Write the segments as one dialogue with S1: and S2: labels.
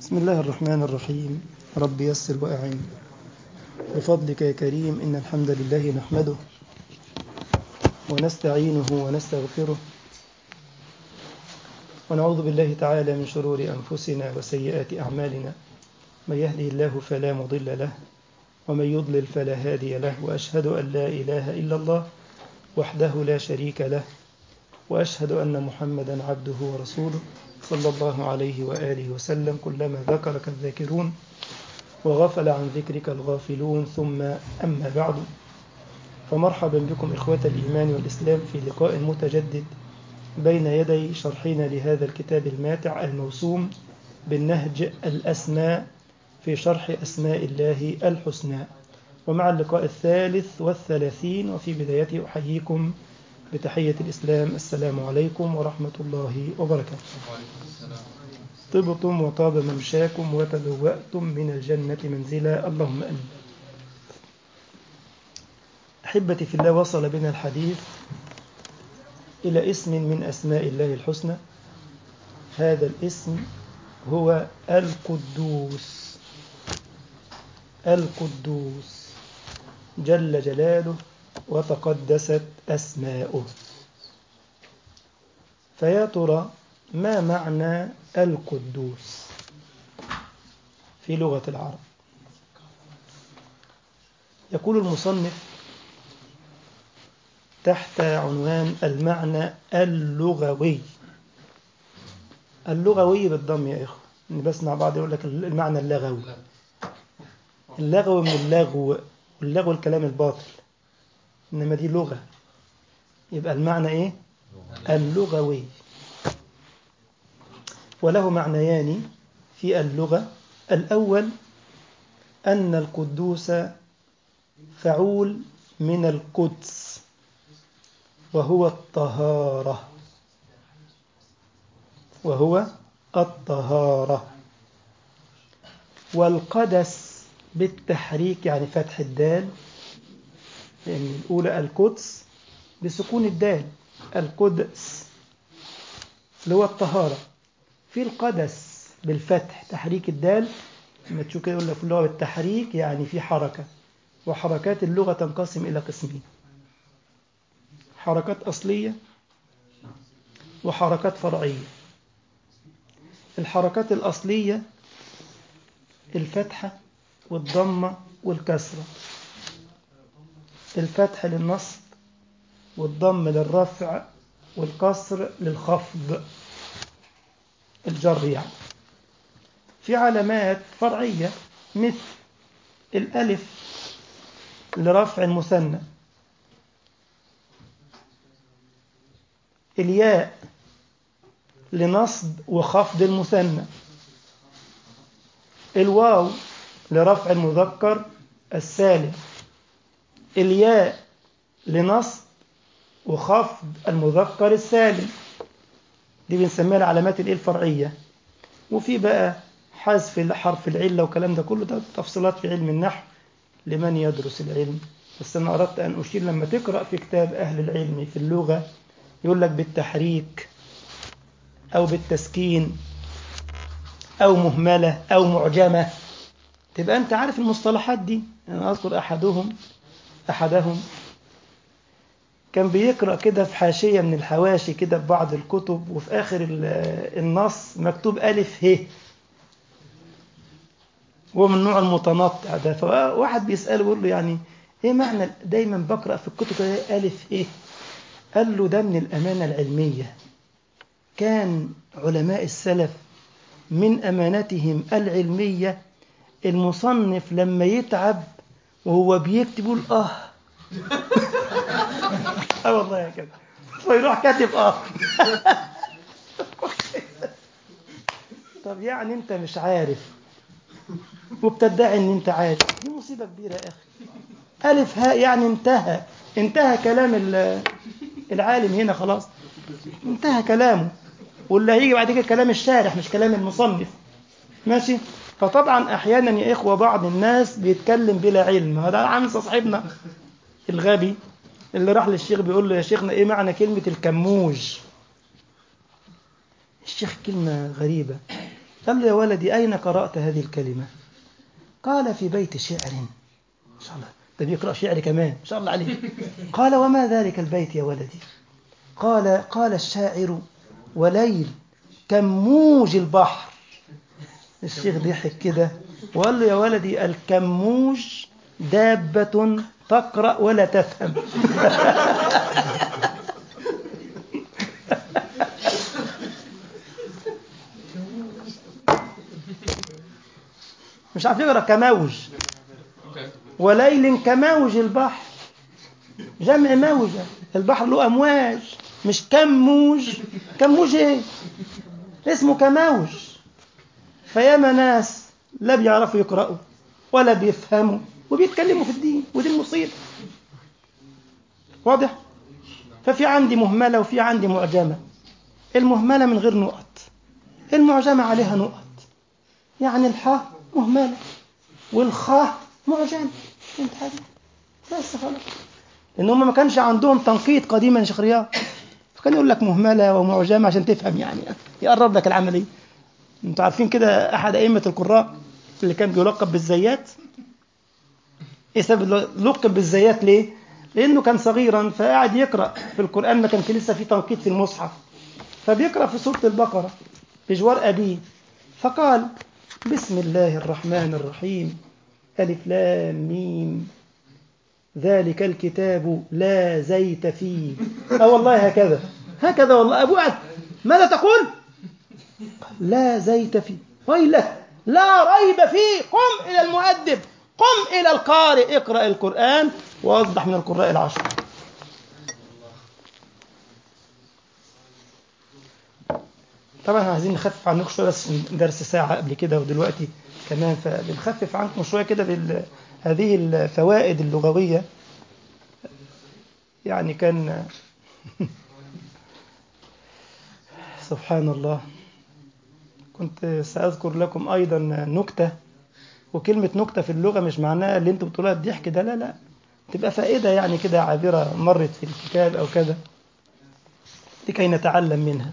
S1: بسم الله الرحمن الرحيم رب يسر وأعين بفضلك يا كريم إن الحمد لله نحمده ونستعينه ونستغفره ونعوذ بالله تعالى من شرور أنفسنا وسيئات أعمالنا من يهده الله فلا مضل له ومن يضلل فلا هادي له وأشهد أن لا إله إلا الله وحده لا شريك له وأشهد أن محمدا عبده ورسوله صلى الله عليه وآله وسلم كلما ذكرك الذاكرون وغفل عن ذكرك الغافلون ثم أما بعد فمرحبا بكم إخوة الإيمان والإسلام في لقاء متجدد بين يدي شرحنا لهذا الكتاب الماتع الموسوم بالنهج الأسماء في شرح أسماء الله الحسنى ومع اللقاء الثالث والثلاثين وفي بدايته أحييكم بتحية الإسلام السلام عليكم ورحمة الله وبركاته طبتم وطاب ممشاكم وتبوأتم من الجنة منزلا اللهم أمين أحبتي في الله وصل بنا الحديث إلى اسم من أسماء الله الحسنى هذا الاسم هو القدوس القدوس جل جلاله وتقدست أسماؤه فيا ترى ما معنى القدوس في لغة العرب يقول المصنف تحت عنوان المعنى اللغوي اللغوي بالضم يا إخوة بسمع بعض يقول لك المعنى اللغوي اللغو من اللغو واللغو الكلام الباطل إنما دي لغة يبقى المعنى إيه اللغوي وله معنيان في اللغة الأول أن القدوس فعول من القدس وهو الطهارة وهو الطهارة والقدس بالتحريك يعني فتح الدال لأن الأولى القدس بسكون الدال القدس اللي هو الطهارة في القدس بالفتح تحريك الدال لما تشوف كده يقول لك في اللغة بالتحريك يعني في حركة وحركات اللغة تنقسم إلى قسمين حركات أصلية وحركات فرعية الحركات الأصلية الفتحة والضمة والكسرة الفتح للنصب والضم للرفع والكسر للخفض الجر يعني في علامات فرعية مثل الألف لرفع المثنى الياء لنصب وخفض المثنى الواو لرفع المذكر السالم الياء لنصب وخفض المذكر السالم دي بنسميها العلامات الايه الفرعيه وفي بقى حذف حرف العله والكلام ده كله ده تفصيلات في علم النحو لمن يدرس العلم بس انا اردت ان اشير لما تقرا في كتاب اهل العلم في اللغه يقول لك بالتحريك او بالتسكين او مهمله او معجمه تبقى انت عارف المصطلحات دي انا اذكر احدهم احدهم كان بيقرأ كده في حاشية من الحواشي كده في بعض الكتب وفي آخر النص مكتوب ألف ه هو من النوع المتنطع ده فواحد بيسأله يقول له يعني إيه معنى دايما بقرأ في الكتب كده ألف ه قال له ده من الأمانة العلمية كان علماء السلف من أمانتهم العلمية المصنف لما يتعب وهو بيكتب يقول آه اه والله يا كده فيروح كاتب اه طب يعني انت مش عارف وبتدعي ان انت عارف دي مصيبه كبيره يا اخي الف هاء يعني انتهى انتهى كلام العالم هنا خلاص انتهى كلامه واللي هيجي بعد كده كلام الشارح مش كلام المصنف ماشي فطبعا احيانا يا اخوه بعض الناس بيتكلم بلا علم هذا عامل صاحبنا الغبي اللي راح للشيخ بيقول له يا شيخنا ايه معنى كلمة الكموج الشيخ كلمة غريبة قال له يا ولدي أين قرأت هذه الكلمة قال في بيت شعر ما شاء الله ده بيقرأ شعر كمان ما شاء الله عليه قال وما ذلك البيت يا ولدي قال قال الشاعر وليل كموج البحر الشيخ ضحك كده وقال له يا ولدي الكموج دابة تقرأ ولا تفهم مش عارف يقرأ كموج وليل كموج البحر جمع موجة البحر له أمواج مش كموج كموج ايه اسمه كموج فياما ناس لا بيعرفوا يقرأوا ولا بيفهموا وبيتكلموا في الدين ودي المصيبة واضح ففي عندي مهملة وفي عندي معجمة المهملة من غير نقط المعجمة عليها نقط يعني الحاء مهملة والخاء معجمة فهمت حاجة بس خلاص لأن هم ما كانش عندهم تنقيط قديما يا شيخ رياض فكان يقول لك مهملة ومعجمة عشان تفهم يعني يقرب لك العملية انتوا عارفين كده أحد أئمة القراء اللي كان بيلقب بالزيات ايه سبب لقب بالزيات ليه؟ لأنه كان صغيرا فقاعد يقرأ في القرآن ما كانش لسه في تنقيط في المصحف فبيقرأ في سورة البقرة بجوار أبيه فقال بسم الله الرحمن الرحيم ألف لام ميم ذلك الكتاب لا زيت فيه اه والله هكذا هكذا والله أبو قعد ماذا تقول لا زيت فيه ويلك لا ريب فيه قم إلى المؤدب قم إلى القارئ اقرأ القرآن وأصبح من القراء العشر طبعا احنا عايزين نخفف عنكم شويه بس درس ساعه قبل كده ودلوقتي كمان فبنخفف عنكم شويه كده بال هذه الفوائد اللغويه يعني كان سبحان الله كنت سأذكر لكم أيضا نكتة وكلمة نكتة في اللغة مش معناها اللي انتوا بتقولها الضحك ده لا لا تبقى فائدة يعني كده عابرة مرت في الكتاب أو كذا لكي نتعلم منها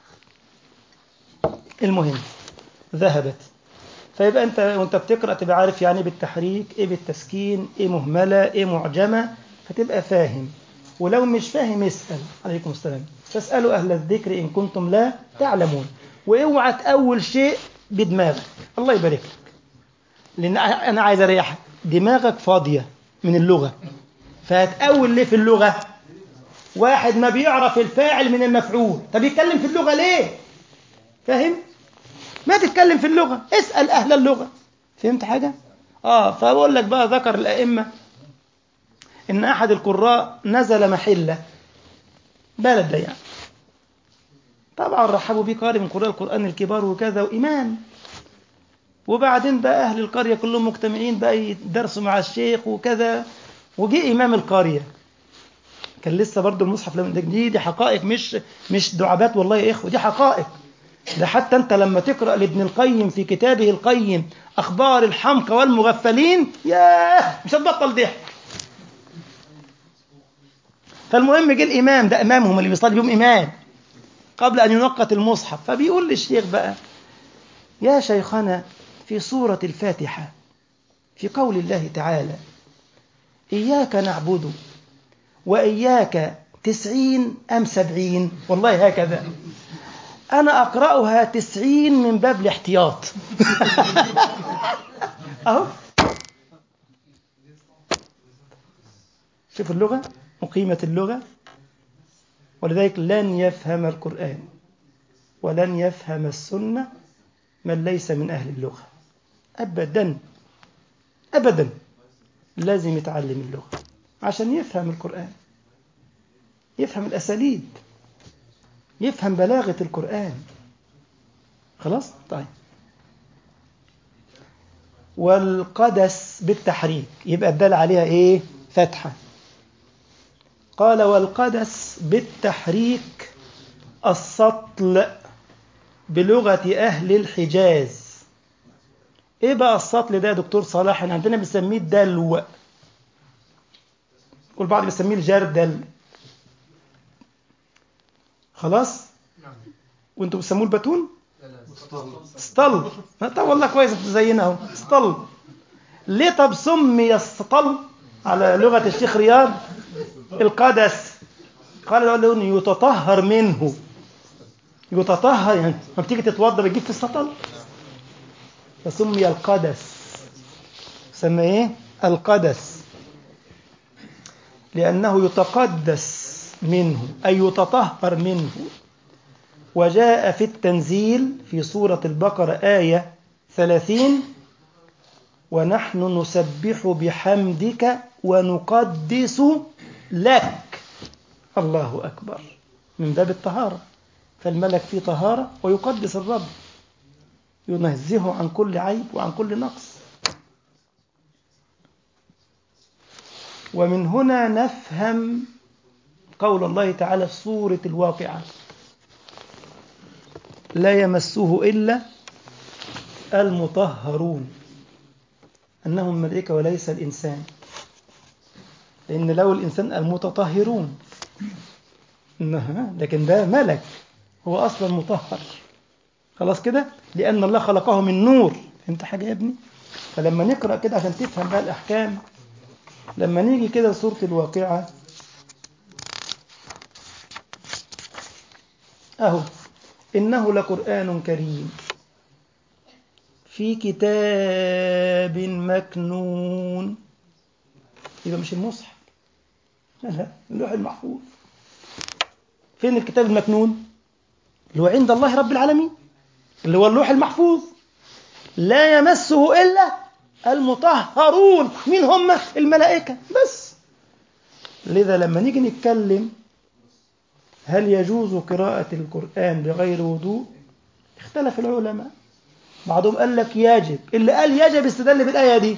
S1: المهم ذهبت فيبقى انت وانت بتقرا تبقى عارف يعني ايه بالتحريك ايه بالتسكين ايه مهمله ايه معجمه فتبقى فاهم ولو مش فاهم اسال عليكم السلام فاسالوا اهل الذكر ان كنتم لا تعلمون واوعى تاول شيء بدماغك الله يبارك لك لان انا عايز اريحك دماغك فاضيه من اللغه فهتاول ليه في اللغه واحد ما بيعرف الفاعل من المفعول طب يتكلم في اللغه ليه فاهم ما تتكلم في اللغة اسأل أهل اللغة فهمت حاجة آه فأقول لك بقى ذكر الأئمة إن أحد القراء نزل محلة بلد ده يعني طبعا رحبوا بيه قارئ من قراء القرآن الكبار وكذا وإمام وبعدين بقى أهل القرية كلهم مجتمعين بقى يدرسوا مع الشيخ وكذا وجي إمام القرية كان لسه برضه المصحف لما دي دي حقائق مش مش دعابات والله يا إخوة دي حقائق ده حتى أنت لما تقرأ لابن القيم في كتابه القيم أخبار الحمقى والمغفلين ياه مش هتبطل ضحك فالمهم جه الإمام ده إمامهم اللي بيصلي بيهم إمام قبل أن ينقط المصحف فبيقول للشيخ بقى يا شيخنا في سورة الفاتحة في قول الله تعالى إياك نعبد وإياك تسعين أم سبعين والله هكذا أنا أقرأها تسعين من باب الاحتياط أهو شوف اللغة وقيمة اللغة ولذلك لن يفهم القرآن ولن يفهم السنة من ليس من أهل اللغة أبدا أبدا لازم يتعلم اللغة عشان يفهم القرآن يفهم الأساليب يفهم بلاغة القرآن خلاص طيب والقدس بالتحريك يبقى الدال عليها ايه فتحة قال والقدس بالتحريك السطل بلغة أهل الحجاز ايه بقى السطل ده يا دكتور صلاح احنا عندنا بنسميه الدلو والبعض بيسميه الجردل خلاص وانتوا بتسموه البتون اسطل طب والله كويس زينا اهو اسطل ليه طب سمي السطل على لغة الشيخ رياض القدس قال له انه يتطهر منه يتطهر يعني ما بتيجي تتوضى بتجيب في السطل فسمي القدس سمى ايه القدس لأنه يتقدس منه أي يتطهر منه وجاء في التنزيل في سورة البقرة آية ثلاثين ونحن نسبح بحمدك ونقدس لك الله أكبر من باب الطهارة فالملك فيه طهارة ويقدس الرب ينزهه عن كل عيب وعن كل نقص ومن هنا نفهم قول الله تعالى في سورة الواقعة لا يمسه إلا المطهرون أنهم الملائكة وليس الإنسان لأن لو الإنسان المتطهرون لكن ده ملك هو أصلا مطهر خلاص كده لأن الله خلقه من نور فهمت حاجة يا ابني فلما نقرأ كده عشان تفهم بقى الأحكام لما نيجي كده سورة الواقعة أهو إنه لقرآن كريم في كتاب مكنون يبقى مش المصحف لا اللوح المحفوظ فين الكتاب المكنون اللي هو عند الله رب العالمين اللي هو اللوح المحفوظ لا يمسه إلا المطهرون مين هم الملائكة بس لذا لما نيجي نتكلم هل يجوز قراءة القرآن بغير وضوء اختلف العلماء بعضهم قال لك يجب اللي قال يجب استدل بالآية دي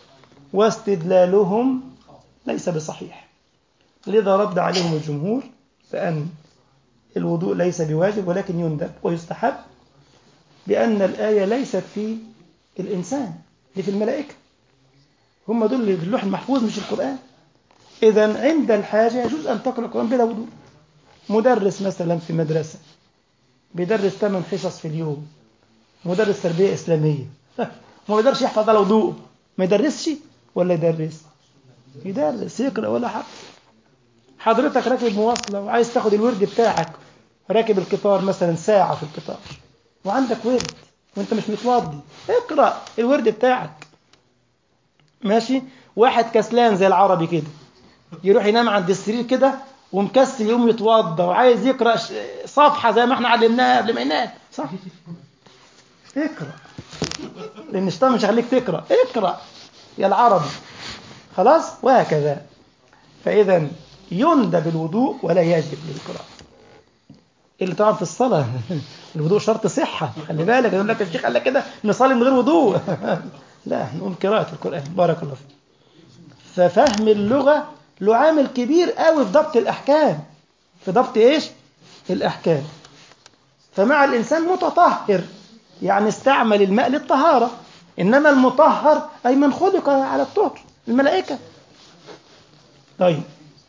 S1: واستدلالهم ليس بصحيح لذا رد عليهم الجمهور بأن الوضوء ليس بواجب ولكن يندب ويستحب بأن الآية ليست في الإنسان دي في الملائكة هم دول اللي في اللوح المحفوظ مش القرآن إذا عند الحاجة يجوز أن تقرأ القرآن بلا وضوء مدرس مثلا في مدرسة بيدرس 8 حصص في اليوم مدرس تربية إسلامية ما بيقدرش يحفظ على وضوء ما يدرسش ولا يدرس يدرس يقرأ ولا حق حضرتك راكب مواصلة وعايز تاخد الورد بتاعك راكب القطار مثلا ساعة في القطار وعندك ورد وانت مش متوضي اقرأ الورد بتاعك ماشي واحد كسلان زي العربي كده يروح ينام عند السرير كده ومكسل يوم يتوضى وعايز يقرأ صفحة زي ما احنا علمناها قبل ما ينام صح اقرأ لأن الشيطان مش هيخليك تقرأ اقرأ يا العربي خلاص وهكذا فإذا يندب الوضوء ولا يجب للقراءة اللي طبعا في الصلاة الوضوء شرط صحة خلي بالك يقول لك الشيخ قال لك كده نصلي من غير وضوء لا نقول قراءة القرآن بارك الله فيك ففهم اللغة له عامل كبير قوي في ضبط الأحكام في ضبط إيش؟ الأحكام فمع الإنسان متطهر يعني استعمل الماء للطهارة إنما المطهر أي من خلق على الطهر الملائكة طيب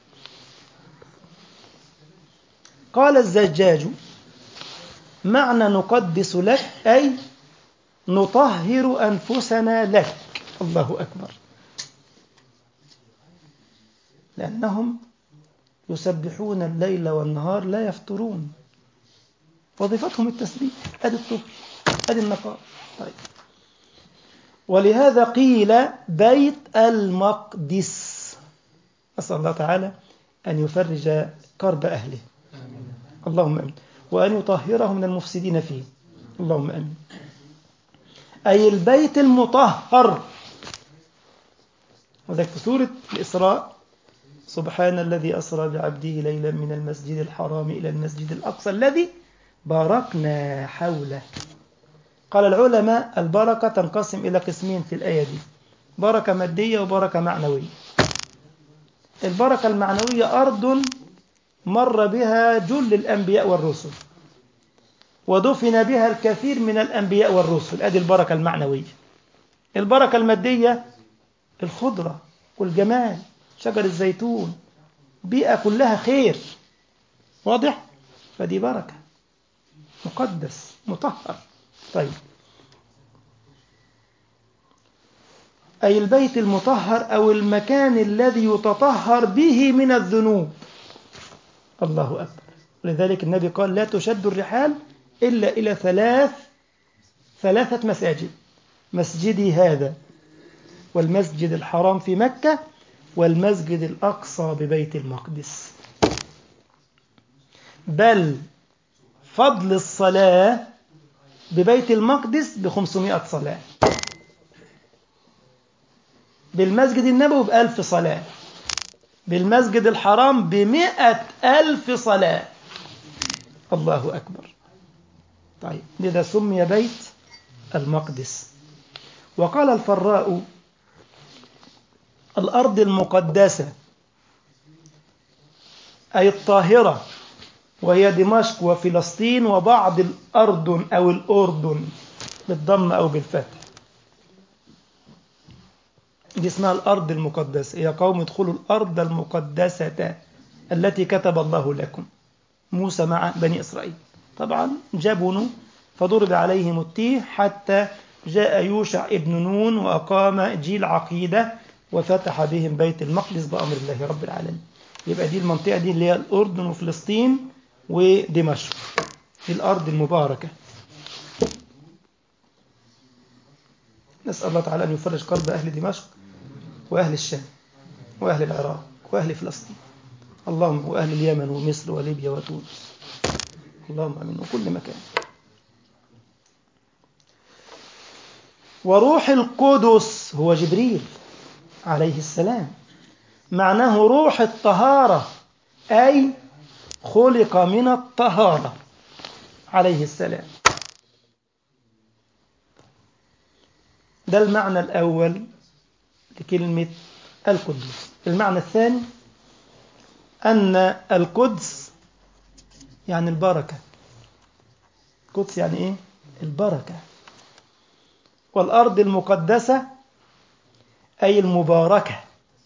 S1: قال الزجاج معنى نقدس لك أي نطهر أنفسنا لك الله أكبر لأنهم يسبحون الليل والنهار لا يفترون وظيفتهم التسبيح أدي الطهر أدي النقاء طيب ولهذا قيل بيت المقدس أسأل الله تعالى أن يفرج كرب أهله اللهم أمين وأن يطهره من المفسدين فيه اللهم أمين أي البيت المطهر وذلك في سورة الإسراء سبحان الذي أسرى بعبده ليلا من المسجد الحرام إلى المسجد الأقصى الذي باركنا حوله قال العلماء البركة تنقسم إلى قسمين في الآية دي بركة مادية وبركة معنوية البركة المعنوية أرض مر بها جل الأنبياء والرسل ودفن بها الكثير من الأنبياء والرسل أدي البركة المعنوية البركة المادية الخضرة والجمال شجر الزيتون بيئة كلها خير واضح؟ فدي بركة مقدس مطهر طيب أي البيت المطهر أو المكان الذي يتطهر به من الذنوب الله أكبر لذلك النبي قال لا تشد الرحال إلا إلى ثلاث ثلاثة مساجد مسجدي هذا والمسجد الحرام في مكة والمسجد الأقصى ببيت المقدس بل فضل الصلاة ببيت المقدس بخمسمائة صلاة بالمسجد النبوي بألف صلاة بالمسجد الحرام بمئة ألف صلاة الله أكبر طيب لذا سمي بيت المقدس وقال الفراء الأرض المقدسة أي الطاهرة وهي دمشق وفلسطين وبعض الأردن أو الأردن بالضم أو بالفتح دي اسمها الأرض المقدسة يا قوم ادخلوا الأرض المقدسة التي كتب الله لكم موسى مع بني إسرائيل طبعا جبنوا فضرب عليهم التيه حتى جاء يوشع ابن نون وأقام جيل عقيدة وفتح بهم بيت المقدس بأمر الله رب العالمين يبقى دي المنطقة دي اللي هي الأردن وفلسطين ودمشق في الأرض المباركة نسأل الله تعالى أن يفرج قلب أهل دمشق وأهل الشام وأهل العراق وأهل فلسطين اللهم وأهل اليمن ومصر وليبيا وتونس اللهم امين وكل مكان وروح القدس هو جبريل عليه السلام معناه روح الطهارة أي خلق من الطهارة عليه السلام ده المعنى الأول لكلمة القدس المعنى الثاني أن القدس يعني البركة القدس يعني إيه؟ البركة والأرض المقدسة أي المباركة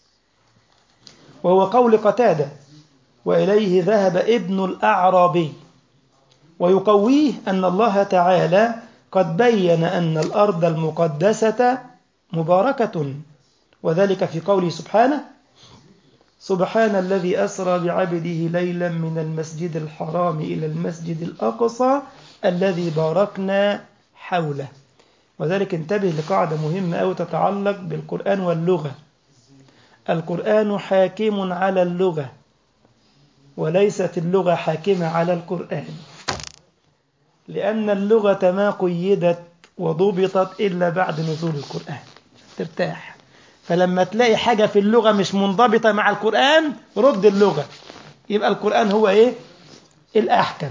S1: وهو قول قتادة وإليه ذهب ابن الأعرابي ويقويه أن الله تعالى قد بين أن الأرض المقدسة مباركة وذلك في قوله سبحانه سبحان الذي أسرى بعبده ليلا من المسجد الحرام إلى المسجد الأقصى الذي باركنا حوله وذلك انتبه لقاعدة مهمة أو تتعلق بالقرآن واللغة القرآن حاكم على اللغة وليست اللغة حاكمة على القرآن لأن اللغة ما قيدت وضبطت إلا بعد نزول القرآن ترتاح فلما تلاقي حاجة في اللغة مش منضبطة مع القرآن رد اللغة يبقى القرآن هو إيه الأحكم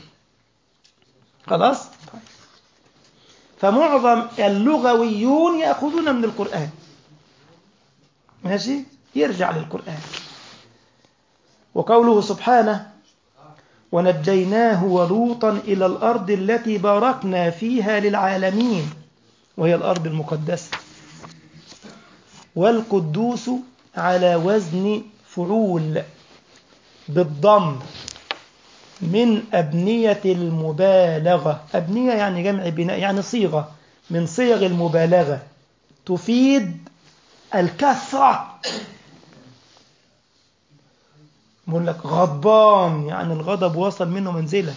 S1: خلاص فمعظم اللغويون يأخذون من القرآن ماشي يرجع للقرآن وقوله سبحانه ونجيناه ولوطا إلى الأرض التي باركنا فيها للعالمين وهي الأرض المقدسة والقدوس على وزن فعول بالضم من أبنية المبالغة أبنية يعني جمع بناء يعني صيغة من صيغ المبالغة تفيد الكثرة بقول لك غضبان يعني الغضب وصل منه منزلة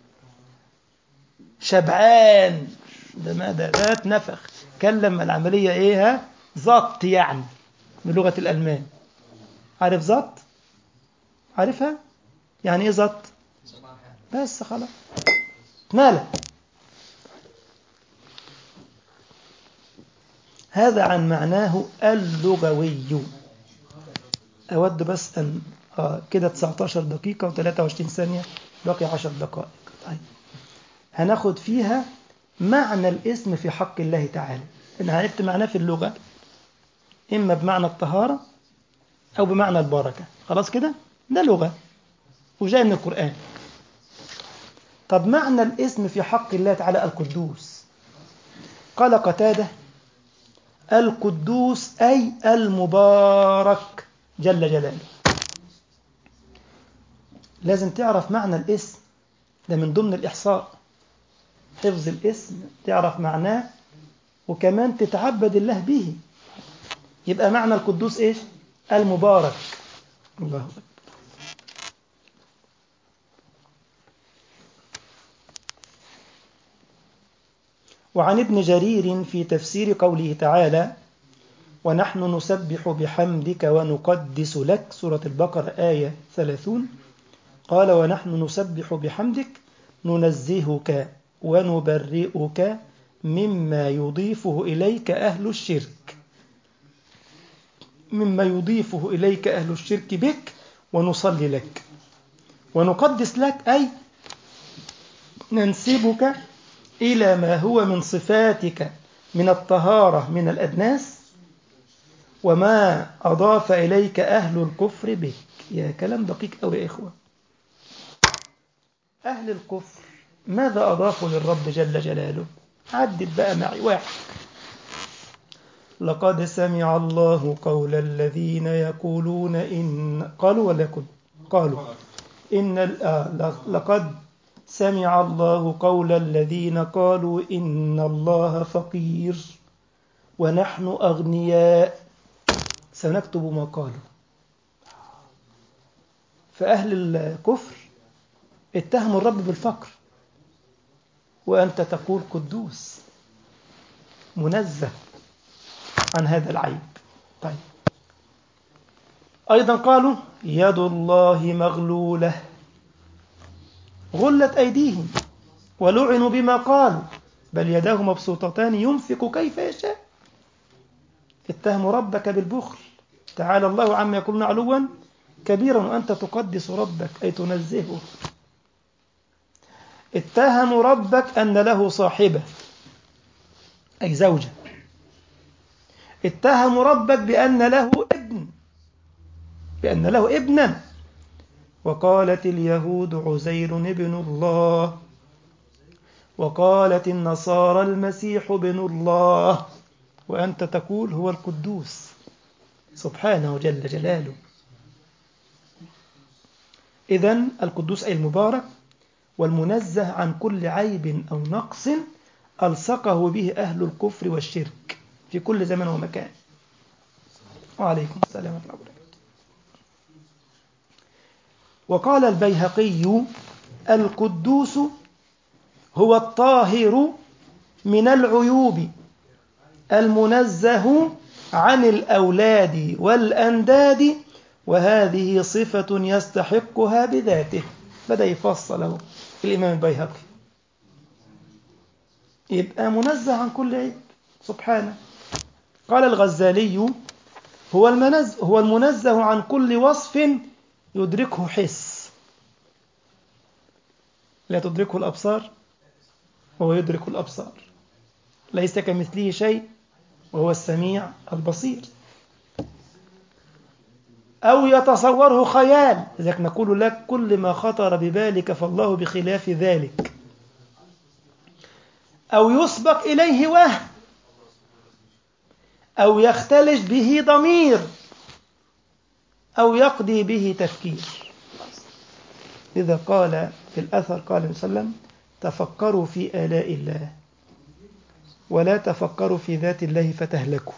S1: شبعان ده ما ده ده اتنفخ كلم العملية ايه ها زط يعني بلغة الألمان عارف زط عارفها يعني ايه زط بس خلاص مالك هذا عن معناه اللغوي أود بس أن آه كده 19 دقيقة و23 ثانية باقي 10 دقائق طيب هناخد فيها معنى الاسم في حق الله تعالى إن عرفت معناه في اللغة إما بمعنى الطهارة أو بمعنى البركة خلاص كده ده لغة وجاي من القرآن طب معنى الاسم في حق الله تعالى القدوس قال قتاده القدوس أي المبارك جل جلاله لازم تعرف معنى الاسم ده من ضمن الإحصاء حفظ الاسم تعرف معناه وكمان تتعبد الله به يبقى معنى القدوس ايش المبارك الله أكبر وعن ابن جرير في تفسير قوله تعالى ونحن نسبح بحمدك ونقدس لك سورة البقرة آية 30 قال ونحن نسبح بحمدك ننزهك ونبرئك مما يضيفه إليك أهل الشرك مما يضيفه إليك أهل الشرك بك ونصلي لك ونقدس لك أي ننسبك إلى ما هو من صفاتك من الطهارة من الأدناس وما أضاف إليك أهل الكفر بك يا كلام دقيق أوي يا إخوة أهل الكفر ماذا أضافوا للرب جل جلاله عدد بقى معي واحد لقد سمع الله قول الذين يقولون إن قالوا ولا يقول قالوا إن آه لقد سمع الله قول الذين قالوا إن الله فقير ونحن أغنياء سنكتب ما قالوا فأهل الكفر اتهموا الرب بالفقر وأنت تقول قدوس منزه عن هذا العيب طيب أيضا قالوا يد الله مغلولة غلت أيديهم ولعنوا بما قالوا بل يداه مبسوطتان ينفق كيف يشاء اتهموا ربك بالبخل تعالى الله عما يقولون علوا كبيرا وأنت تقدس ربك أي تنزهه اتهموا ربك أن له صاحبة أي زوجة اتهموا ربك بأن له ابن بأن له ابنا وقالت اليهود عزير ابن الله وقالت النصارى المسيح ابن الله وأنت تقول هو القدوس سبحانه جل جلاله إذا القدوس أي المبارك والمنزه عن كل عيب أو نقص ألصقه به أهل الكفر والشرك في كل زمن ومكان وعليكم السلام ورحمة الله وقال البيهقي القدوس هو الطاهر من العيوب المنزه عن الأولاد والأنداد وهذه صفة يستحقها بذاته بدأ يفصله الإمام البيهقي يبقى منزه عن كل عيب سبحانه قال الغزالي هو المنزه, هو المنزه عن كل وصف يدركه حس لا تدركه الأبصار وهو يدرك الأبصار ليس كمثله شيء وهو السميع البصير أو يتصوره خيال لذلك نقول لك كل ما خطر ببالك فالله بخلاف ذلك أو يسبق إليه وهم أو يختلج به ضمير أو يقضي به تفكير لذا قال في الأثر قال صلى الله عليه وسلم تفكروا في آلاء الله ولا تفكروا في ذات الله فتهلكوا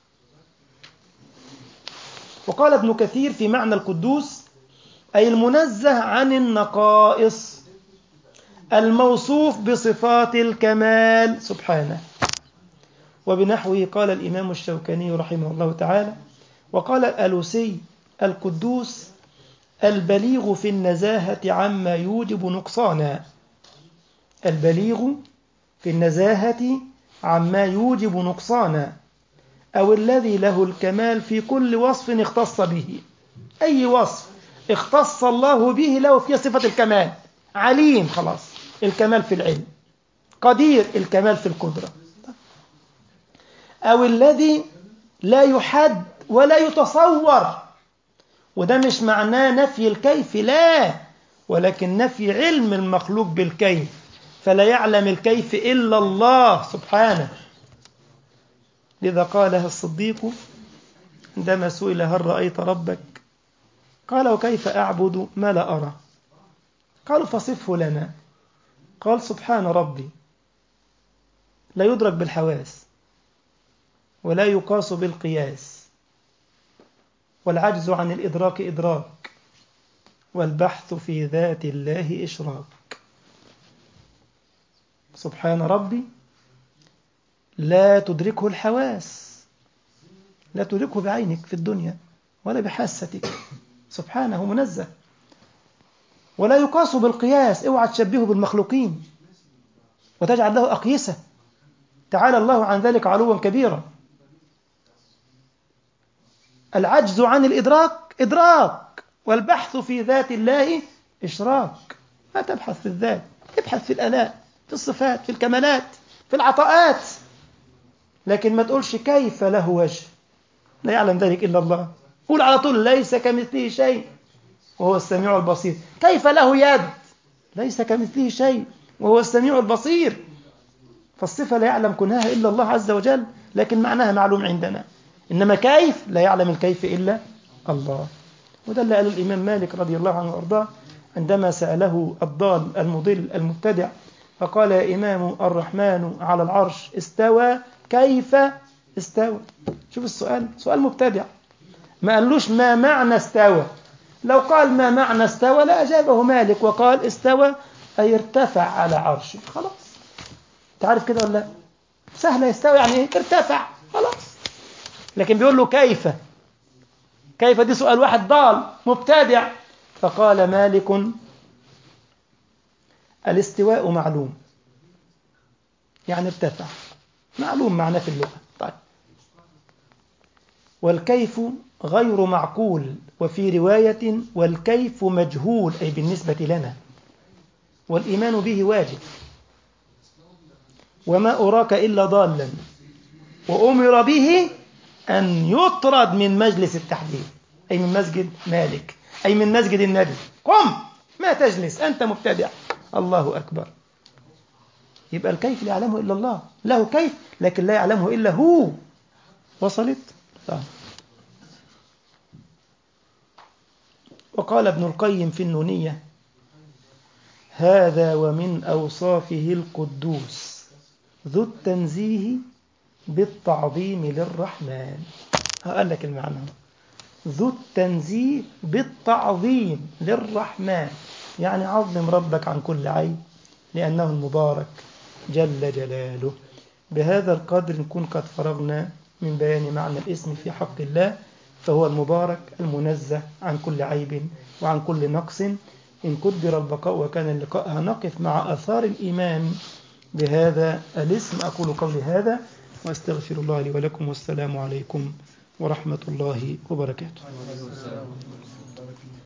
S1: وقال ابن كثير في معنى القدوس أي المنزه عن النقائص الموصوف بصفات الكمال سبحانه وبنحوه قال الإمام الشوكاني رحمه الله تعالى وقال الألوسي القدوس البليغ في النزاهة عما يوجب نقصانا البليغ في النزاهة عما يوجب نقصانا أو الذي له الكمال في كل وصف اختص به أي وصف اختص الله به له في صفة الكمال عليم خلاص الكمال في العلم قدير الكمال في القدرة أو الذي لا يحد ولا يتصور وده مش معناه نفي الكيف لا ولكن نفي علم المخلوق بالكيف فلا يعلم الكيف إلا الله سبحانه لذا قالها الصديق عندما سئل هل رأيت ربك قال وكيف أعبد ما لا أرى قالوا فصفه لنا قال سبحان ربي لا يدرك بالحواس ولا يقاس بالقياس والعجز عن الإدراك إدراك والبحث في ذات الله إشراك سبحان ربي لا تدركه الحواس لا تدركه بعينك في الدنيا ولا بحاستك سبحانه منزه ولا يقاس بالقياس اوعى تشبهه بالمخلوقين وتجعل له أقيسة تعالى الله عن ذلك علوا كبيرا العجز عن الإدراك إدراك والبحث في ذات الله إشراك لا تبحث في الذات ابحث في الآلاء في الصفات في الكمالات في العطاءات لكن ما تقولش كيف له وجه لا يعلم ذلك إلا الله قول على طول ليس كمثله شيء وهو السميع البصير كيف له يد ليس كمثله شيء وهو السميع البصير فالصفة لا يعلم كنها إلا الله عز وجل لكن معناها معلوم عندنا إنما كيف لا يعلم الكيف إلا الله وده اللي قاله الإمام مالك رضي الله عنه وأرضاه عندما سأله الضال المضل المبتدع فقال يا إمام الرحمن على العرش استوى كيف استوى شوف السؤال سؤال مبتدع ما قالوش ما معنى استوى لو قال ما معنى استوى لأجابه مالك وقال استوى أي ارتفع على عرشه خلاص تعرف كده ولا لا سهلة يستوي يعني ايه ارتفع خلاص لكن بيقول له كيف كيف دي سؤال واحد ضال مبتدع فقال مالك الاستواء معلوم يعني ارتفع معلوم معناه في اللغة طيب والكيف غير معقول وفي رواية والكيف مجهول أي بالنسبة لنا والإيمان به واجب وما أراك إلا ضالا وأمر به أن يطرد من مجلس التحديث أي من مسجد مالك أي من مسجد النبي قم ما تجلس أنت مبتدع الله أكبر يبقى الكيف لا يعلمه إلا الله له كيف لكن لا يعلمه إلا هو وصلت طيب. وقال ابن القيم في النونية هذا ومن أوصافه القدوس ذو التنزيه بالتعظيم للرحمن قال لك المعنى ذو التنزيه بالتعظيم للرحمن يعني عظم ربك عن كل عيب لأنه المبارك جل جلاله بهذا القدر نكون قد فرغنا من بيان معنى الاسم في حق الله فهو المبارك المنزه عن كل عيب وعن كل نقص إن قدر البقاء وكان اللقاء هنقف مع أثار الإيمان بهذا الاسم أقول قولي هذا وأستغفر الله لي ولكم والسلام عليكم ورحمة الله وبركاته